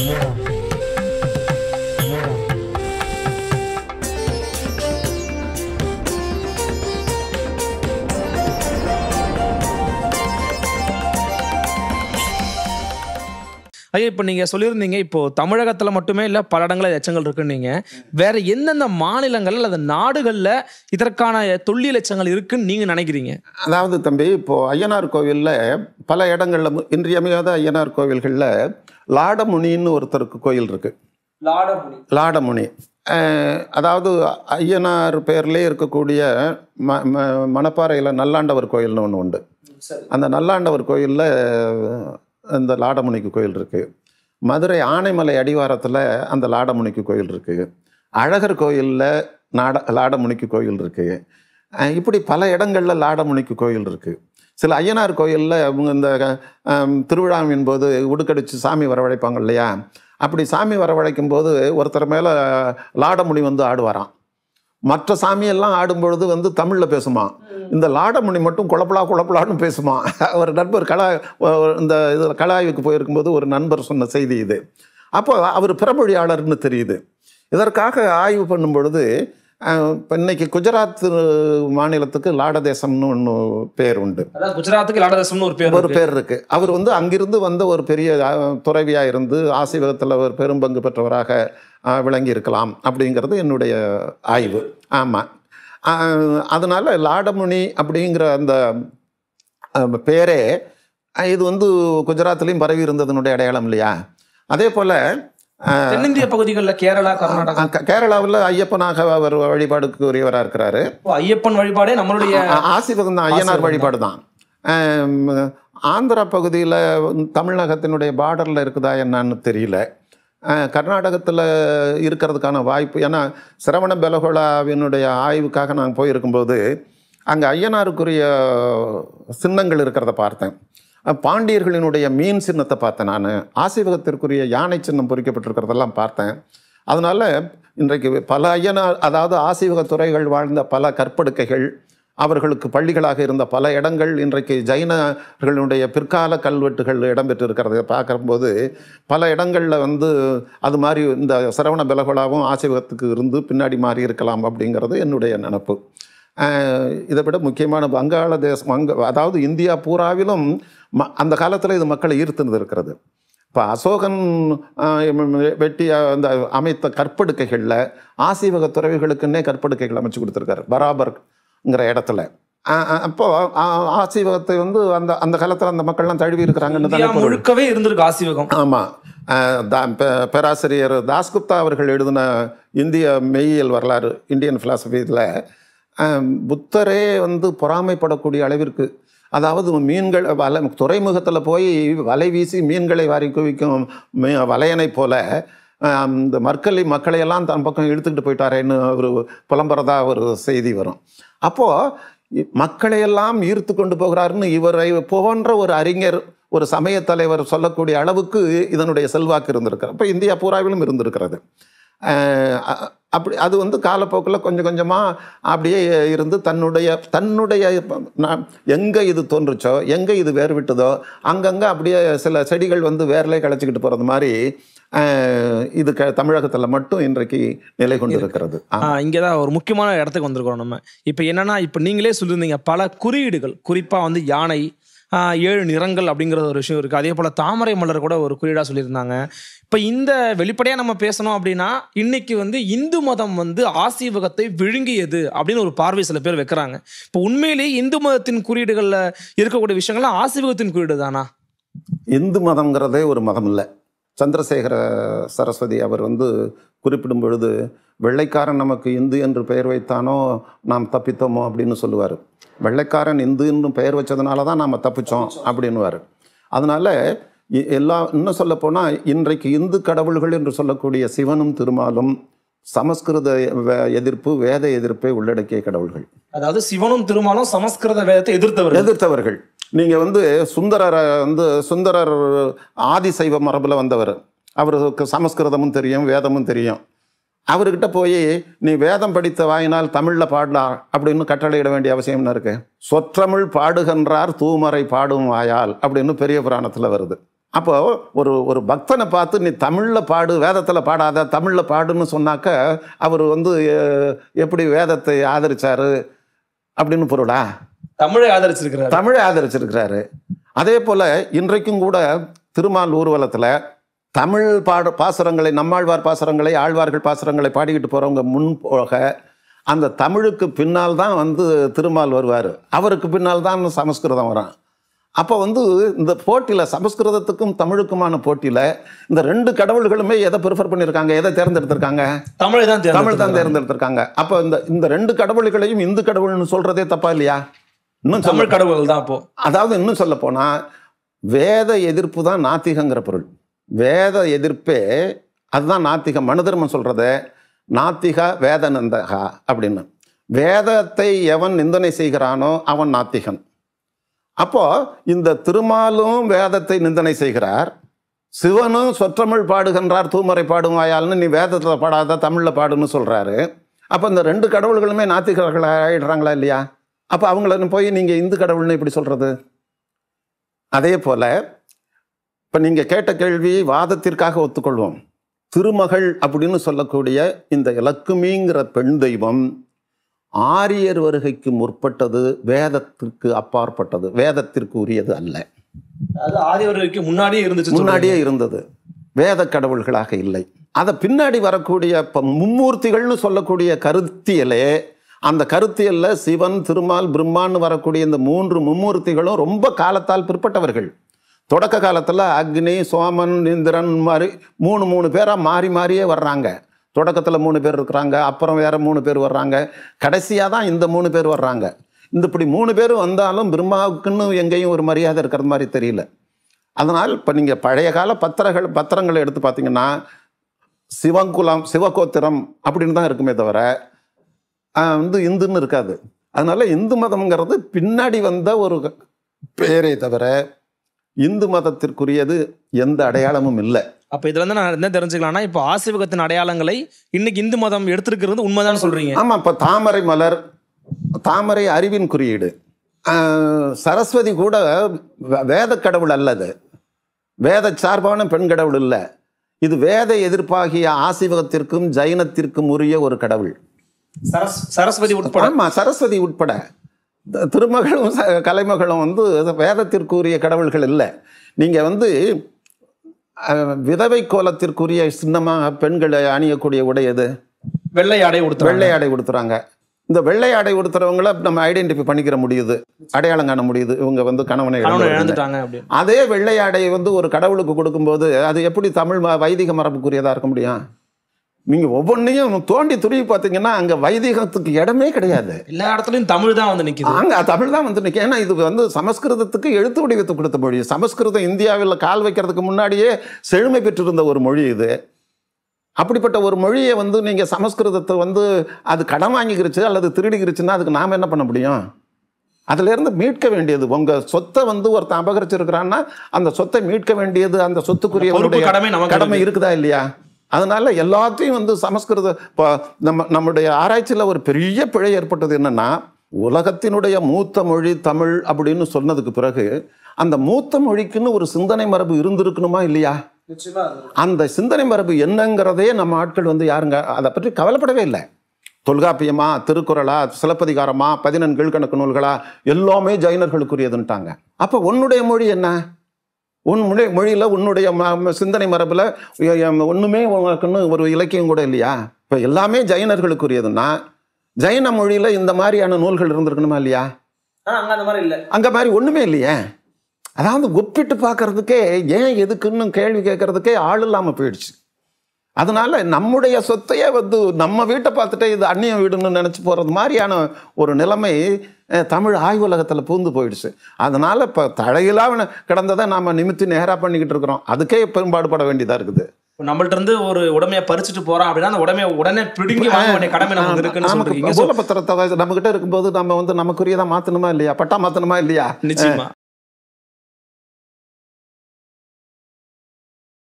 ஐயா இப்போ நீங்கள் சொல்லியிருந்தீங்க இப்போ தமிழகத்தில் மட்டுமே இல்லை பல இடங்களில் எச்சங்கள் இருக்குன்னீங்க வேற எந்தெந்த மாநிலங்கள் அல்லது நாடுகளில் இதற்கான தொல்லியல் எச்சங்கள் இருக்குன்னு நீங்கள் நினைக்கிறீங்க அதாவது தம்பி இப்போ ஐயனார் கோவிலில் பல இடங்கள்ல மு- இன்றியமையாத ஐயனார் கோவில்களில் லாடமுனின்னு ஒருத்தருக்கு கோயில் இருக்கு லாடமுனி லாடமுனி அஹ், அதாவது ஐயனார் பேர்லேயே இருக்கக்கூடிய ம ம மணப்பாறையில் நல்லாண்டவர் கோயில்னு ஒன்று உண்டு சரி அந்த நல்லாண்டவர் கோயிலில் இந்த லாடமுனிக்கு கோயில் இருக்குது மதுரை ஆனைமலை அடிவாரத்தில் அந்த லாடமுனிக்கு கோயில் இருக்குது அழகர் கோயிலில் நாட லாடமுனிக்கு கோயில் இருக்குது இப்படி பல இடங்களில் லாடமுனிக்கு கோயில் இருக்குது சில ஐயனார் கோயிலில் அவங்க இந்த அஹ், திருவிழாவின் போது உடுக்கடிச்சு சாமி வரவழைப்பாங்க இல்லையா அப்படி சாமி வரவழைக்கும் போது ஒருத்தர் மேலே லாடமுனி வந்து ஆடுவாராம் மற்ற சாமியெல்லாம் ஆடும்பொழுது வந்து தமிழில் பேசுமா இந்த லாடமுனி மட்டும் குழப்பலா குழப்பலான்னு பேசுமா ஒரு நண்பர் கலா ஒரு இந்த இதில் கலாய்வுக்கு போயிருக்கும்போது ஒரு நண்பர் சொன்ன செய்தி இது அப்போ அவர் பிறமொழியாளர்னு தெரியுது இதற்காக ஆய்வு பண்ணும் பொழுது அஹ், இப்ப இன்னைக்கு குஜராத் மாநிலத்துக்கு லாடதேசம்னு ஒன்று பேர் உண்டு அதாவது குஜராத்துக்கு லாடதேசம்னு ஒரு பேர் ஒரு பேர் இருக்கு அவர் வந்து அங்கிருந்து வந்த ஒரு பெரிய அஹ், துறவியா இருந்து ஆசீர்வாதத்தில் ஒரு பெரும்பங்கு பெற்றவராக அஹ், விளங்கி இருக்கலாம் அப்படிங்கிறது என்னுடைய ஆய்வு ஆமாம் அதனால லாடமுனி அப்படிங்கிற அந்த அஹ், பேரே அஹ், இது வந்து குஜராத்லேயும் பரவி இருந்ததனுடைய அடையாளம் இல்லையா அதே போல் தென்னிந்திய பகுதிகளில் கேரளா கர்நாடகா கேரளாவில் ஐயப்பனாக அவர் வழிபாடுக்கு உரியவராக இருக்கிறாரு இப்போ ஐயப்பன் வழிபாடே நம்மளுடைய ஆ- ஆசீர்வாதம் தான் ஐயனார் ஆசீர்வாதம் வழிபாடு தான் ஆம், ஆந்திரா பகுதியில் தமிழகத்தினுடைய பார்டரில் இருக்குதா என்னன்னு தெரியல கர்நாடகத்தில் இருக்கிறதுக்கான வாய்ப்பு ஏன்னா சிரவண பெலகோலாவினுடைய ஆய்வுக்காக நான் போயிருக்கும்போது அங்கே ஐயனாருக்குரிய சின்னங்கள் இருக்கிறத பார்த்தேன் அஹ், பாண்டியர்களினுடைய மீன் சின்னத்தை பார்த்தேன் நான் ஆசீவகத்திற்குரிய யானை சின்னம் பொறிக்கப்பட்டிருக்கிறதெல்லாம் பார்த்தேன் அதனால் இன்றைக்கு பல ஐயனார் அதாவது ஆசீவக துறைகள் வாழ்ந்த பல கற்படுக்கைகள் அவர்களுக்கு பள்ளிகளாக இருந்த பல இடங்கள் இன்றைக்கு ஜைனர்களுடைய பிற்கால கல்வெட்டுகள் இடம்பெற்று இருக்கிறத பார்க்கும்போது பல இடங்களில் வந்து அது மாதிரி இந்த சிரவண பெலகோலாவும் ஆசீவகத்துக்கு இருந்து பின்னாடி மாறி இருக்கலாம் அப்படிங்கிறது என்னுடைய நினப்பு அஹ் இதை விட முக்கியமான வங்காளதேசம் வங்க அதாவது இந்தியா பூராவிலும் ம அந்த காலத்தில் இது மக்களை ஈர்த்துனது இருக்கிறது இப்போ அசோகன் ஆஹ், வெட்டி அந்த அமைத்த கற்படுக்கைகளில் ஆசீவக துறவிகளுக்குன்னே கற்படுக்கைகள் அமைச்சு கொடுத்துருக்காரு பராபர்ங்கிற இடத்துல ஆஹ், ஆஹ், அப்போ ஆஹ், ஆசீவகத்தை வந்து அந்த அந்த காலத்தில் அந்த மக்கள்லாம் தழுவி இருக்கிறாங்கன்னு இந்தியா தானே பொருள். முழுக்கவே இருந்திருக்கு ஆசிவகம் ஆமாம் பேராசிரியர் தாஸ்குப்தா அவர்கள் எழுதின இந்திய மெய்யியல் வரலாறு இந்தியன் ஃபிலாசபியில் புத்தரே வந்து பொறாமைப்படக்கூடிய அளவிற்கு அதாவது மீன்கள் வலை துறைமுகத்தில் போய் வலை வீசி மீன்களை வாரி குவிக்கும் மீ வலையனை போல ஆம், இந்த மற்களை மக்களையெல்லாம் தன் பக்கம் இழுத்துக்கிட்டு போயிட்டாரேன்னு ஒரு புலம்புறதா ஒரு செய்தி வரும் அப்போது மக்களையெல்லாம் ஈர்த்து கொண்டு போகிறாருன்னு இவரை போன்ற ஒரு அறிஞர் ஒரு சமய தலைவர் சொல்லக்கூடிய அளவுக்கு இதனுடைய செல்வாக்கு இருந்திருக்கிறது அப்போ இந்தியா பூராவிலும் இருந்திருக்கிறது அஹ் அ- அப்படி அது வந்து காலப்போக்கில் கொஞ்சம் கொஞ்சமாக அப்படியே இருந்து தன்னுடைய தன்னுடைய எங்கே இது தோன்றுச்சோ எங்கே இது வேர் விட்டதோ அங்கங்கே அப்படியே சில செடிகள் வந்து வேர்லே களைச்சிக்கிட்டு போகிறது மாதிரி அஹ் இது க தமிழகத்தில் மட்டும் இன்றைக்கு நிலை கொண்டு இருக்கிறது ஆ. இங்கே தான் ஒரு முக்கியமான இடத்துக்கு வந்திருக்கிறோம் நம்ம இப்போ என்னன்னா இப்போ நீங்களே சொல்லியிருந்தீங்க பல குறியீடுகள் குறிப்பாக வந்து யானை ஆஹ், ஏழு நிறங்கள் அப்படிங்கிற ஒரு விஷயம் இருக்குது அதே போல் தாமரை மலர் கூட ஒரு குறியீடாக சொல்லியிருந்தாங்க இப்போ இந்த வெளிப்படையாக நம்ம பேசணும் அப்படின்னா இன்னைக்கு வந்து இந்து மதம் வந்து ஆசீவகத்தை விழுங்கியது அப்படின்னு ஒரு பார்வை சில பேர் வைக்கிறாங்க இப்போ உண்மையிலேயே இந்து மதத்தின் குறியீடுகளில் இருக்கக்கூடிய விஷயங்கள்லாம் ஆசீவகத்தின் குறியீடு தானா இந்து மதம்ங்கிறதே ஒரு மதம் இல்லை சந்திரசேகர சரஸ்வதி அவர் வந்து குறிப்பிடும் பொழுது வெள்ளைக்காரன் நமக்கு இந்து என்று பெயர் வைத்தானோ நாம் தப்பித்தோமோ அப்படின்னு சொல்லுவார் வெள்ளைக்காரன் இந்துன்னு பெயர் வச்சதுனால தான் நாம் தப்பிச்சோம் அப்படின்னுவார் அதனால இ- எல்லா இன்னும் சொல்லப்போனால் இன்றைக்கு இந்து கடவுள்கள் என்று சொல்லக்கூடிய சிவனும் திருமாலும் சமஸ்கிருத வே- எதிர்ப்பு வேத எதிர்ப்பை உள்ளடக்கிய கடவுள்கள் அதாவது சிவனும் திருமாலும் சமஸ்கிருத வேதத்தை எதிர்த்தவர்கள் எதிர்த்தவர்கள் நீங்க வந்து சுந்தரரை வந்து சுந்தரர் ஆதிசைவ மரபுல வந்தவர் அவருக்கு சமஸ்கிருதமும் தெரியும் வேதமும் தெரியும் அவர்கிட்ட போய் நீ வேதம் படித்த வாயினால் தமிழ்ல பாடலாம் அப்படின்னு கட்டளையிட வேண்டிய அவசியம் என்ன இருக்கு சொற்றமிழ் பாடுகின்றார் தூமறை பாடும் வாயால் அப்படின்னு பெரிய புராணத்துல வருது அப்போ ஒரு ஒரு பக்தனை பார்த்து நீ தமிழில் பாடு வேதத்தில் பாடாத தமிழில் பாடுன்னு சொன்னாக்க அவர் வந்து அஹ், எப்படி வேதத்தை ஆதரிச்சாரு அப்படின்னு பொருளா தமிழை ஆதரிச்சிருக்கிறாரு தமிழை ஆதரிச்சிருக்கிறாரு அதே போல இன்றைக்கும் கூட திருமால் ஊர்வலத்துல தமிழ் பாட பாசுரங்களை நம்மாழ்வார் பாசுரங்களை ஆழ்வார்கள் பாசுரங்களை பாடிக்கிட்டு போறவங்க முன் போக அந்த தமிழுக்கு பின்னால் தான் வந்து திருமால் வருவார் அவருக்கு பின்னால் தான் சமஸ்கிருதம் வரும் அப்போ வந்து இந்த போட்டியில் சமஸ்கிருதத்துக்கும் தமிழுக்குமான போட்டியில் இந்த ரெண்டு கடவுள்களுமே எதை ப்ரிஃபர் பண்ணியிருக்காங்க எதை தேர்ந்தெடுத்திருக்காங்க தமிழை தான் தமிழ் தான் தேர்ந்தெடுத்திருக்கிறாரு. தேர்ந்தெடுத்திருக்காங்க அப்போ இந்த இந்த ரெண்டு கடவுள்களையும் இந்து கடவுள்னு சொல்றதே தப்பா இல்லையா இன்னும் சொல்ல தமிழ் கடவுள் தான் அப்போ அதாவது இன்னும் சொல்ல போனா வேத எதிர்ப்பு தான் நாத்திகங்கிற பொருள் வேத எதிர்ப்பே அதுதான் நாத்திகம் மனுதர்மன் சொல்றது நாத்திக வேதநந்தகா அப்படின்னு வேதத்தை எவன் நிந்தனை செய்கிறானோ அவன் நாத்திகன் அப்போ இந்த திருமாலும் வேதத்தை நிந்தனை செய்கிறார் சிவனும் சொற்றமிழ் பாடுகின்றார் தூமறை பாடும் வாயால்னு நீ வேதத்தில் பாடாத தமிழில் பாடுன்னு சொல்றாரு அப்போ இந்த ரெண்டு கடவுள்களுமே நாத்திகர்கள் ஆயிடுறாங்களா இல்லையா அப்போ அவங்கள போய் நீங்கள் இந்து கடவுள்னு இப்படி சொல்றது அதே போல இப்போ நீங்கள் கேட்ட கேள்வி வாதத்திற்காக ஒத்துக்கொள்வோம் திருமகள் அப்படின்னு சொல்லக்கூடிய இந்த இலக்குமிங்கிற பெண் தெய்வம் ஆரியர் வருகைக்கு முற்பட்டது வேதத்திற்கு அப்பாற்பட்டது வேதத்திற்கு உரியது அல்ல அது ஆதிவருக்கு முன்னாடியே இருந்துச்சு முன்னாடியே இருந்தது வேத கடவுள்களாக இல்லை அதை பின்னாடி வரக்கூடிய இப்போ மும்மூர்த்திகள்னு சொல்லக்கூடிய கருத்தியலே அந்த கருத்தியல்ல சிவன் திருமால் பிரம்மான்னு வரக்கூடிய இந்த மூன்று மும்மூர்த்திகளும் ரொம்ப காலத்தால் பிற்பட்டவர்கள் தொடக்க காலத்தில் அக்னி சோமன் இந்திரன் மாதிரி மூணு மூணு பேராக மாறி மாறியே வர்றாங்க தொடக்கத்தில் மூணு பேர் இருக்கிறாங்க அப்புறம் வேற மூணு பேர் வர்றாங்க கடைசியாக தான் இந்த மூணு பேர் வர்றாங்க இந்த இப்படி மூணு பேர் வந்தாலும் பிரம்மாவுக்குன்னு எங்கேயும் ஒரு மரியாதை இருக்கிற மாதிரி தெரியல அதனால் இப்போ நீங்கள் பழைய கால பத்திரங்கள் பத்திரங்களை எடுத்து பார்த்தீங்கன்னா சிவகுலம் சிவகோத்திரம் அப்படின்னு தான் இருக்குமே தவிர ஆஹ், வந்து இந்துன்னு இருக்காது அதனால இந்து மதம்ங்கிறது பின்னாடி வந்த ஒரு பேரே தவிர இந்து மதத்திற்குரியது எந்த அடையாளமும் இல்லை அப்ப இதுல இருந்து நான் என்ன தெரிஞ்சுக்கலாம்னா இப்போ ஆசிவகத்தின் அடையாளங்களை இன்னைக்கு இந்து மதம் எடுத்திருக்கிறது உண்மைதான் சொல்றீங்க ஆமாம் இப்போ தாமரை மலர் தாமரை அறிவின் குறியீடு ஆஹ், சரஸ்வதி கூட வே- வேத கடவுள் அல்லது வேத சார்பான பெண் கடவுள் இல்லை இது வேத எதிர்ப்பாகிய ஆசிவகத்திற்கும் ஜைனத்திற்கும் உரிய ஒரு கடவுள் சரஸ் சரஸ்வதி உட்பட ஆமா சரஸ்வதி உட்பட த- திருமகளும் ச- கலைமகளும் வந்து வேதத்திற்குரிய கடவுள்கள் இல்லை நீங்க வந்து அஹ், விதவை கோலத்திற்குரிய சின்னமாக பெண்கள் அணியக்கூடிய உடை எது வெள்ளை ஆடை உடுத்துறாங்க வெள்ளை ஆடை உடுத்துறாங்க இந்த வெள்ளை ஆடை உடுத்துறவங்கள நம்ம ஐடென்டிஃபை பண்ணிக்கிற முடியுது அடையாளம் காண முடியுது இவங்க வந்து கணவனை கணவனை இழந்தவர்கள். இழந்துட்டாங்க அப்படின்னு அதே வெள்ளை ஆடை வந்து ஒரு கடவுளுக்கு கொடுக்கும்போது அது எப்படி தமிழ் ம- வைதிக மரபுக்குரியதா இருக்க முடியும் நீங்க ஒவ்வொன்றையும் தோண்டி துருவி பார்த்தீங்கன்னா அங்க வைதிகத்துக்கு இடமே கிடையாது எல்லா இடத்துலயும் தமிழ் தான் வந்து நிக்குது அங்க தமிழ் தான் வந்து நிற்கும் ஏன்னா இது வந்து சமஸ்கிருதத்துக்கு எழுத்து வடிவத்தை கொடுத்த மொழி சமஸ்கிருதம் இந்தியாவில் கால் வைக்கிறதுக்கு முன்னாடியே செழுமை பெற்றிருந்த ஒரு மொழி இது அப்படிப்பட்ட ஒரு மொழியை வந்து நீங்க சமஸ்கிருதத்தை வந்து அது கடன் வாங்கிக்கிருச்சு அல்லது திருடிக்கிருச்சுன்னா அதுக்கு நாம என்ன பண்ண முடியும் அதுல இருந்து மீட்க வேண்டியது உங்க சொத்தை வந்து ஒருத்தன் அபகரிச்சிருக்கிறான்னா அந்த சொத்தை மீட்க வேண்டியது அந்த பொறுப்பு சொத்துக்குரிய கடமை நமக்கு கடமை இருக்கு. இருக்குதா இல்லையா அதனால எல்லாத்தையும் வந்து சமஸ்கிருத இப்போ நம்ம நம்முடைய ஆராய்ச்சியில் ஒரு பெரிய பிழை ஏற்பட்டது என்னன்னா உலகத்தினுடைய மூத்த மொழி தமிழ் அப்படின்னு சொன்னதுக்கு பிறகு அந்த மூத்த மொழிக்குன்னு ஒரு சிந்தனை மரபு இருந்திருக்கணுமா இல்லையா அந்த சிந்தனை மரபு என்னங்கிறதே நம்ம ஆட்கள் வந்து யாருங்க அதை பற்றி கவலைப்படவே இல்லை தொல்காப்பியமா திருக்குறளா சிலப்பதிகாரமா பதினெண் கீழ்கணக்கு நூல்களா எல்லாமே ஜைனர்களுக்குரியதுன்ட்டாங்க அப்போ உன்னுடைய மொழி என்ன உன் மொழி மொழியில் உன்னுடைய ம- ம- சிந்தனை மரபில் ஒன்றுமே உனக்குன்னு ஒரு இலக்கியம் கூட இல்லையா இப்போ எல்லாமே ஜைனர்களுக்குரியதுன்னா ஜைன மொழியில் இந்த மாதிரியான நூல்கள் இருந்திருக்கணுமா இல்லையா அங்க அந்த மாதிரி இல்ல அங்க மாதிரி ஒண்ணுமே இல்லையே அதாவது ஒப்பிட்டு பார்க்கறதுக்கே ஏன் எதுக்குன்னு கேள்வி கேட்கறதுக்கே ஆள் இல்லாம போயிடுச்சு அதனால நம்முடைய சொத்தையே வந்து நம்ம வீட்டை பார்த்துட்டே இது அந்நிய வீடுன்னு நினைச்சு போறது மாதிரியான ஒரு நிலைமை அஹ், தமிழ் ஆய்வுலகத்துல பூந்து போயிடுச்சு அதனால இப்ப தலையிலாக கிடந்ததை நாம நிமித்தி நேரா பண்ணிக்கிட்டு இருக்கிறோம் அதுக்கே பெரும்பாடுபட வேண்டியதா இருக்குது இப்போ நம்மள்ட்ட இருந்து ஒரு உடைமையை பறிச்சுட்டு போறான் அப்படின்னா அந்த உடைமையை உடனே பிடுங்கி வாங்க வேண்டிய கடமை நமக்கு இருக்குன்னு நமக்கு சொல்றீங்க So, மூலப்பத்திரத்தை நம்ம கிட்ட இருக்கும்போது நம்ம வந்து நமக்குரியதா மாத்தணுமா இல்லையா பட்டா மாத்தணுமா இல்லையா நிச்சயமா